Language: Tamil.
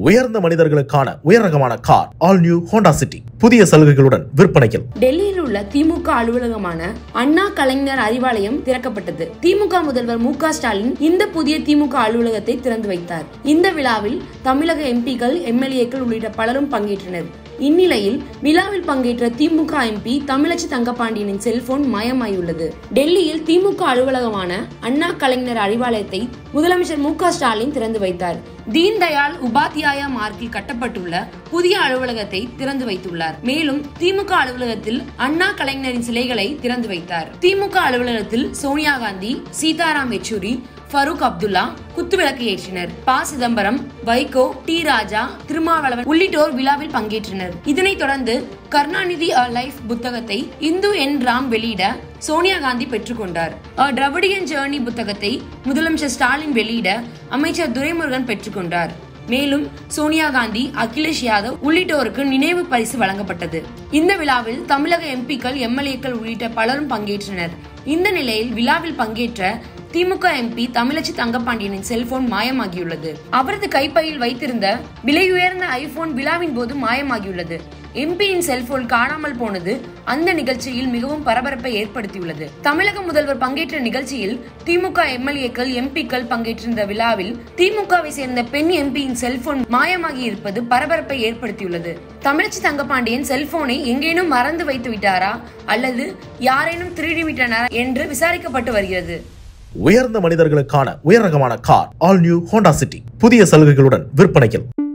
உயர்ந்த மனிதர்களுக்கான உயர் ரகமான car all new Honda City புதிய சலுகைகளுடன் விற்பனையில் டெல்லியில் உள்ள திமுக அலுவலகமான அண்ணா கலைஞர் அறிவாலயம் திறக்கப்பட்டது திமுக முதல்வர் மு க ஸ்டாலின் இந்த புதிய திமுக அலுவலகத்தை திறந்து வைத்தார் இந்த விழாவில் தமிழக எம்பிக்கள் எம்எல்ஏக்கள் உள்ளிட்ட பலரும் பங்கேற்றனர் இந்நிலையில் விழாவில் பங்கேற்ற திமுக எம்பி தமிழச்சி தங்கபாண்டியனின் செல்போன் மயமாயுள்ளது டெல்லியில் திமுக அலுவலகமான அண்ணா கலைஞர் அறிவாலயத்தை முதலமைச்சர் மு க ஸ்டாலின் திறந்து வைத்தார் தீன் தயாள் உபாத்தியாயா மார்க்கில் கட்டப்பட்டுள்ள புதிய அலுவலகத்தை திறந்து வைத்துள்ளார் மேலும் திமுக அலுவலகத்தில் அண்ணா கலைஞரின் சிலைகளை திறந்து வைத்தார் திமுக அலுவலகத்தில் சோனியா காந்தி சீதாராம் யெச்சூரி ஃபரூக் அப்துல்லா குத்துவிளக்கு ஏற்றினர் ப சிதம்பரம் வைகோ டி ராஜா திருமாவளவன் உள்ளிட்டோர் விழாவில் பங்கேற்றனர் இதனைத் தொடர்ந்து கருணாநிதி அ லைஃப் புத்தகத்தை இந்து என் ராம் வெளியிட சோனியா காந்தி பெற்றுக்கொண்டார் அ டிராவிடியன் ஜேர்னி புத்தகத்தை முதலமைச்சர் ஸ்டாலின் வெளியிட அமைச்சர் துரைமுருகன் பெற்றுக்கொண்டார் மேலும் சோனியா காந்தி அகிலேஷ் யாதவ் உள்ளிட்டோருக்கு நினைவு பரிசு வழங்கப்பட்டது இந்த விழாவில் தமிழக எம்பிக்கள் எம்எல்ஏக்கள் உள்ளிட்ட பலரும் பங்கேற்றனர் இந்த நிலையில் விழாவில் பங்கேற்ற திமுக எம்பி தமிழச்சி தங்கப்பாண்டியனின் செல்போன் மாயமாகியுள்ளது அவரது கைப்பையில் வைத்திருந்த விலையுயர்ந்த ஐபோன் விழாவின் போது மாயமாகியுள்ளது எம்பியின் செல்போன் காணாமல் போனது அந்த நிகழ்ச்சியில் மிகவும் பரபரப்பை ஏற்படுத்தியுள்ளது தமிழக முதல்வர் பங்கேற்ற நிகழ்ச்சியில் திமுக எம்எல்ஏக்கள் எம்பிக்கள் பங்கேற்றிருந்த விழாவில் திமுகவை சேர்ந்த பெண் எம்பியின் செல்போன் மாயமாகி இருப்பது பரபரப்பை ஏற்படுத்தியுள்ளது தமிழச்சி தங்கபாண்டியன் செல்போனை எங்கேனும் மறந்து வைத்து விட்டாரா அல்லது யாரேனும் திருடிவிட்டனரா என்று விசாரிக்கப்பட்டு வருகிறது உயர்ந்த மனிதர்களுக்கான உயர் ரகமான car all new Honda City புதிய சலுகைகளுடன் விற்பனையில்